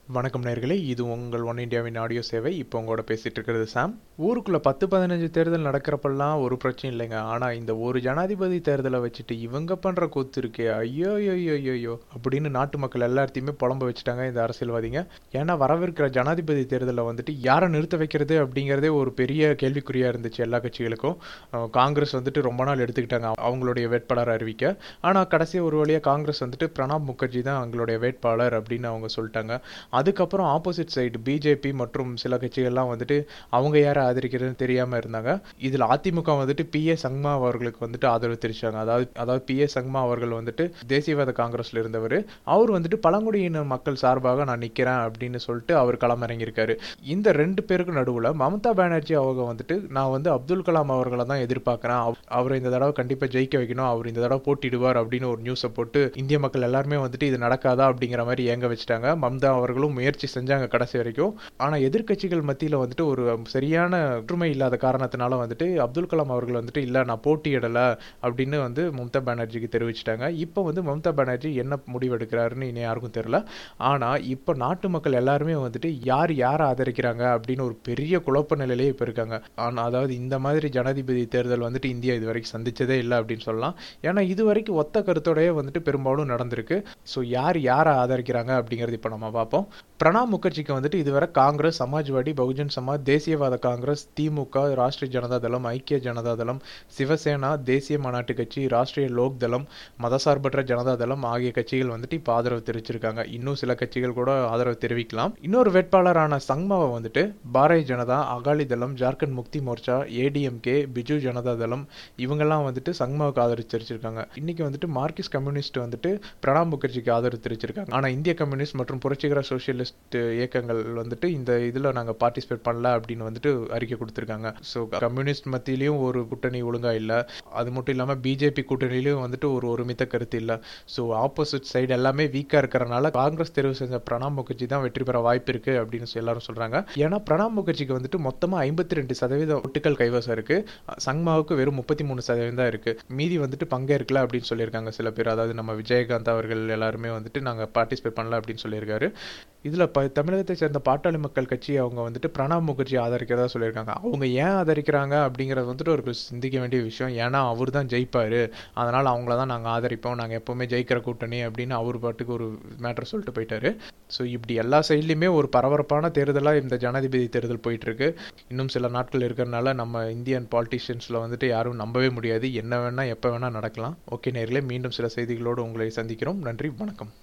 வணக்கம் நேர்களே இது உங்கள் ஒன் இந்தியாவின் ஆடியோ சேவை இப்போ உங்களோட பேசிட்டு இருக்கிறது சாம் ஊருக்குள்ள பத்து பதினஞ்சு தேர்தல் நடக்கிறப்பெல்லாம் ஒரு பிரச்சனை இல்லைங்க ஆனா இந்த ஒரு ஜனாதிபதி தேர்தலை வச்சுட்டு இவங்க பண்ற கூத்து இருக்கே ஐயோ ஐயோ ஐயோ அப்படின்னு நாட்டு மக்கள் எல்லாத்தையுமே புலம்ப வச்சுட்டாங்க இந்த அரசியல்வாதிங்க ஏன்னா வரவிருக்கிற ஜனாதிபதி தேர்தலில் வந்துட்டு யாரை நிறுத்த வைக்கிறது அப்படிங்கிறதே ஒரு பெரிய கேள்விக்குறியா இருந்துச்சு எல்லா கட்சிகளுக்கும் அஹ் காங்கிரஸ் வந்துட்டு ரொம்ப நாள் எடுத்துக்கிட்டாங்க அவங்களுடைய வேட்பாளர் அறிவிக்க ஆனா கடைசி ஒரு வழியா காங்கிரஸ் வந்துட்டு பிரணாப் முகர்ஜி தான் அவங்களுடைய வேட்பாளர் அப்படின்னு அவங்க சொல்லிட்டாங்க அதுக்கப்புறம் ஆப்போசிட் சைடு பிஜேபி மற்றும் சில கட்சிகள்லாம் வந்துட்டு அவங்க யாரை ஆதரிக்கிறதுன்னு தெரியாம இருந்தாங்க இதுல அதிமுக வந்துட்டு பி ஏ சங்மா அவர்களுக்கு வந்துட்டு ஆதரவு தெரிவிச்சாங்க அதாவது அதாவது பி ஏ சங்மா அவர்கள் வந்துட்டு தேசியவாத காங்கிரஸ்ல இருந்தவர் அவர் வந்துட்டு பழங்குடியின மக்கள் சார்பாக நான் நிக்கிறேன் அப்படின்னு சொல்லிட்டு அவர் களமிறங்கியிருக்காரு இந்த ரெண்டு பேருக்கு நடுவுல மமதா பானர்ஜி அவங்க வந்துட்டு நான் வந்து அப்துல் கலாம் அவர்களை தான் எதிர்பார்க்கிறேன் அவ- அவரை இந்த தடவை கண்டிப்பா ஜெயிக்க வைக்கணும் அவர் இந்த தடவை போட்டிடுவார் அப்படின்னு ஒரு நியூஸை போட்டு இந்திய மக்கள் எல்லாருமே வந்துட்டு இது நடக்காதா அப்படிங்கிற மாதிரி ஏங்க வச்சுட்டாங்க மம்தா அவர்களும் முயற்சி செஞ்சாங்க கடைசி வரைக்கும் ஆனா எதிர்க்கட்சிகள் மத்தியில வந்துட்டு ஒரு சரியான ஒற்றுமை இல்லாத காரணத்தினால வந்துட்டு அப்துல் கலாம் அவர்கள் வந்துட்டு இல்ல நான் போட்டியிடல அப்படின்னு வந்து மம்தா பானர்ஜிக்கு தெரிவிச்சிட்டாங்க இப்போ வந்து மம்தா பானர்ஜி என்ன முடிவெடுக்கிறாருன்னு இனி யாருக்கும் தெரியல ஆனா இப்போ நாட்டு மக்கள் எல்லாருமே வந்துட்டு யார் யாரை ஆதரிக்கிறாங்க அப்படின்னு ஒரு பெரிய குழப்ப நிலையிலே இப்போ இருக்காங்க ஆனா அதாவது இந்த மாதிரி ஜனாதிபதி தேர்தல் வந்துட்டு இந்தியா இது வரைக்கும் சந்திச்சதே இல்லை அப்படின்னு சொல்லலாம் ஏன்னா இது வரைக்கும் ஒத்த கருத்தோடயே வந்துட்டு பெரும்பாலும் நடந்திருக்கு ஸோ யார் யாரை ஆதரிக்கிறாங்க அப்படிங்கிறது இப்போ நம்ம பார்ப்போம் பிரணாப் முகர்ஜிக்கு வந்துட்டு இதுவரை காங்கிரஸ் சமாஜ்வாடி பகுஜன் சமாஜ் தேசியவாத காங்கிரஸ் திமுக ராஷ்டிரிய ஜனதா தளம் ஐக்கிய ஜனதா தளம் சிவசேனா தேசிய மாநாட்டு கட்சி ராஷ்டிரிய லோக் தளம் மதசார்பற்ற ஜனதா தளம் ஆகிய கட்சிகள் வந்துட்டு இப்போ ஆதரவு தெரிவிச்சிருக்காங்க இன்னும் சில கட்சிகள் கூட ஆதரவு தெரிவிக்கலாம் இன்னொரு வேட்பாளரான சங்மாவை வந்துட்டு பாரதிய ஜனதா அகாலி தளம் ஜார்க்கண்ட் முக்தி மோர்ச்சா ஏடிஎம்கே பிஜு ஜனதா தளம் இவங்கெல்லாம் வந்துட்டு சங்மாவுக்கு ஆதரவு தெரிவிச்சிருக்காங்க இன்னைக்கு வந்துட்டு மார்க்சிஸ்ட் கம்யூனிஸ்ட் வந்துட்டு பிரணாப் முகர்ஜிக்கு ஆதரவு தெரிவிச்சிருக்காங்க ஆனா இந்திய கம்யூனிஸ்ட் மற்றும் புரட்சிகர சோசியலிஸ்ட் இயக்கங்கள் வந்துட்டு இந்த இதுல நாங்க பார்ட்டிசிபேட் பண்ணல அப்படின்னு வந்துட்டு அறிக்கை கொடுத்திருக்காங்க ஸோ கம்யூனிஸ்ட் மத்தியிலயும் ஒரு கூட்டணி ஒழுங்கா இல்ல அது மட்டும் இல்லாம பிஜேபி கூட்டணியிலயும் வந்துட்டு ஒரு ஒருமித்த கருத்து இல்ல ஸோ ஆப்போசிட் சைடு எல்லாமே வீக்கா இருக்கிறனால காங்கிரஸ் தேர்வு செஞ்ச பிரணாப் முகர்ஜி தான் வெற்றி பெற வாய்ப்பு இருக்கு அப்படின்னு சொல்லி எல்லாரும் சொல்றாங்க ஏன்னா பிரணாப் முகர்ஜிக்கு வந்துட்டு மொத்தமா ஐம்பத்தி ரெண்டு சதவீத ஒட்டுக்கள் கைவசம் இருக்கு சங்மாவுக்கு வெறும் முப்பத்தி மூணு சதவீதம் தான் இருக்கு மீதி வந்துட்டு பங்கேற்கல அப்படின்னு சொல்லியிருக்காங்க சில பேர் அதாவது நம்ம விஜயகாந்த் அவர்கள் எல்லாருமே வந்துட்டு நாங்க பார்ட்டிசிபேட் பண்ணல அப்படின்னு சொல்லியிருக்காரு இதுல ப தமிழகத்தை சேர்ந்த பாட்டாளி மக்கள் கட்சி அவங்க வந்துட்டு பிரணாப் முகர்ஜி ஆதரிக்கிறதா சொல்லியிருக்காங்க அவங்க ஏன் ஆதரிக்கிறாங்க அப்படிங்கிறது வந்துட்டு ஒரு சிந்திக்க வேண்டிய விஷயம் ஏன்னா அவர் தான் ஜெயிப்பாரு அதனால அவங்கள தான் நாங்க ஆதரிப்போம் நாங்க எப்பவுமே ஜெயிக்கிற கூட்டணி அப்படின்னு அவர் பாட்டுக்கு ஒரு மேட்டர் சொல்லிட்டு போயிட்டாரு ஸோ இப்படி எல்லா சைட்லையுமே ஒரு பரபரப்பான தேர்தலா இந்த ஜனாதிபதி தேர்தல் போயிட்டு இருக்கு இன்னும் சில நாட்கள் இருக்கிறனால நம்ம இந்தியன் பாலிட்டிஷியன்ஸ்ல வந்துட்டு யாரும் நம்பவே முடியாது என்ன வேணா எப்போ வேணா நடக்கலாம் ஓகே நேர்களே மீண்டும் சில செய்திகளோடு உங்களை சந்திக்கிறோம் நன்றி வணக்கம்